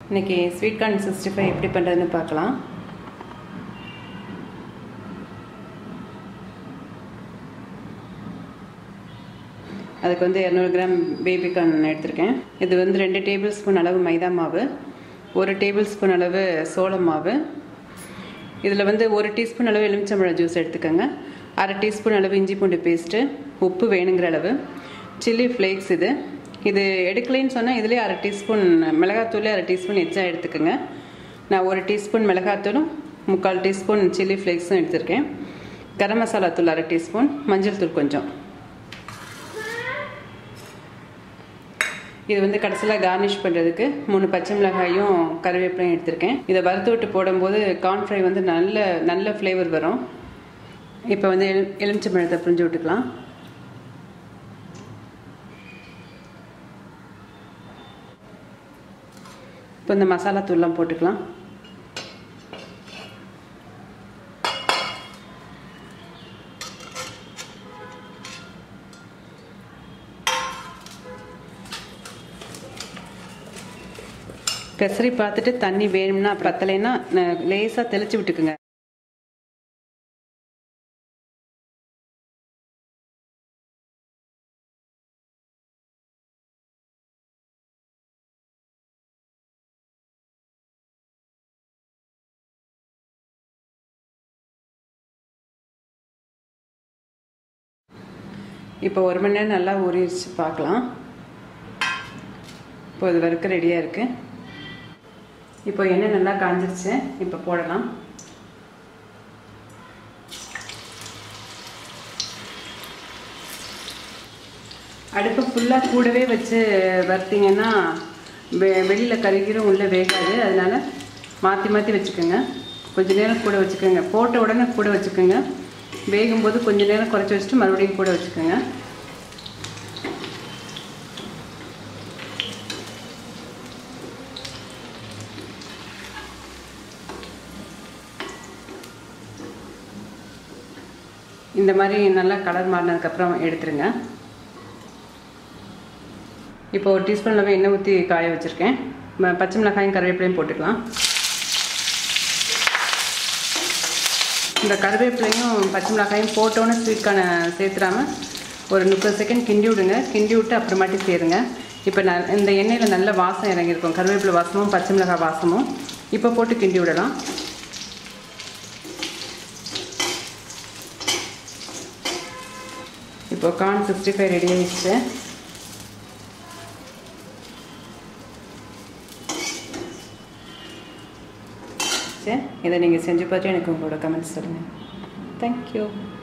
இன்றைக்கி sweet corn sixty five எப்படி பண்ணுறதுன்னு பார்க்கலாம் அதுக்கு வந்து இரநூறு கிராம் பேபி கார்ன் எடுத்திருக்கேன் இது வந்து ரெண்டு டேபிள் ஸ்பூன் அளவு மைதா மாவு ஒரு டேபிள் ஸ்பூன் அளவு சோள மாவு இதில் வந்து ஒரு டீஸ்பூன் அளவு எலுமிச்சம்பழம் ஜூஸ் எடுத்துக்கோங்க அரை டீஸ்பூன் அளவு இஞ்சி பூண்டு பேஸ்ட்டு உப்பு வேணுங்கிற அளவு சில்லி ஃப்ளேக்ஸ் இது இது எடுக்கலைன்னு சொன்னால் இதுலேயே அரை டீஸ்பூன் மிளகாத்தூளே அரை டீஸ்பூன் எச்சா எடுத்துக்கோங்க நான் ஒரு டீஸ்பூன் மிளகாத்தூளும் முக்கால் டீஸ்பூன் சில்லி ஃப்ளேக்ஸும் எடுத்திருக்கேன் கரம் மசாலா தூள் அரை டீஸ்பூன் மஞ்சள் தூள் கொஞ்சம் இது வந்து கடைசியில் கார்னிஷ் பண்ணுறதுக்கு மூணு பச்சை மிளகாயும் கருவேப்பிலையும் எடுத்திருக்கேன் இதை வறுத்து விட்டு போடும்போது கார்ன் ஃப்ரை வந்து நல்ல நல்ல ஃப்ளேவர் வரும் இப்போ வந்து எலு எலுமிச்சை பழத்தை புரிஞ்சு விட்டுக்கலாம் இப்போ இந்த மசாலா தூள்லாம் போட்டுக்கலாம் பெசரி பார்த்துட்டு தண்ணி வேணும்னா பத்தலைன்னா லேசாக தெளிச்சு விட்டுக்குங்க இப்போ ஒரு மணி நேரம் நல்லா ஊறிடுச்சு பார்க்கலாம் இப்போ இது வரைக்கும் ரெடியாக இருக்குது இப்போ எண்ணெய் நல்லா காஞ்சிருச்சு இப்போ போடலாம் அடுப்பு ஃபுல்லாக கூடவே வச்சு வறுத்தீங்கன்னா வெ வெளியில் கருகிரும் உள்ளே வேகாது அதனால் மாற்றி மாற்றி வச்சுக்கோங்க கொஞ்சம் நேரம் கூட வச்சுக்கோங்க போட்ட உடனே கூட வச்சுக்கோங்க வேகும்போது கொஞ்சம் நேரம் குறைச்சி வச்சுட்டு மறுபடியும் கூட வச்சுக்கோங்க இந்த மாதிரி நல்லா கலர் மாறினதுக்கப்புறம் எடுத்துருங்க இப்போ ஒரு டீஸ்பூன் அளவு எண்ணெய் ஊற்றி காய வச்சுருக்கேன் பச்சை மிளகாயும் கருவேப்பிலையும் போட்டுக்கலாம் இந்த கருவேப்பிலையும் பச்சை மிளகாயும் போட்டோன்னே ஸ்வீட்கான சேர்த்துடாம ஒரு முப்பது செகண்ட் கிண்டி விடுங்க கிண்டி விட்டு அப்புறமாட்டி சேருங்க இப்போ நான் இந்த எண்ணெயில் நல்ல வாசம் இறங்கியிருக்கும் கருவேப்பிலை வாசமும் பச்சை மிளகாய் வாசமும் இப்போ போட்டு கிண்டி விடலாம் இப்போ கார்ன் சிக்ஸ்டி ஃபைவ் ரெடி ஆகிடுச்சு சரி இதை நீங்கள் செஞ்சு பார்த்து எனக்கு உங்களோட கமெண்ட்ஸ் சொல்லுங்கள் தேங்க்யூ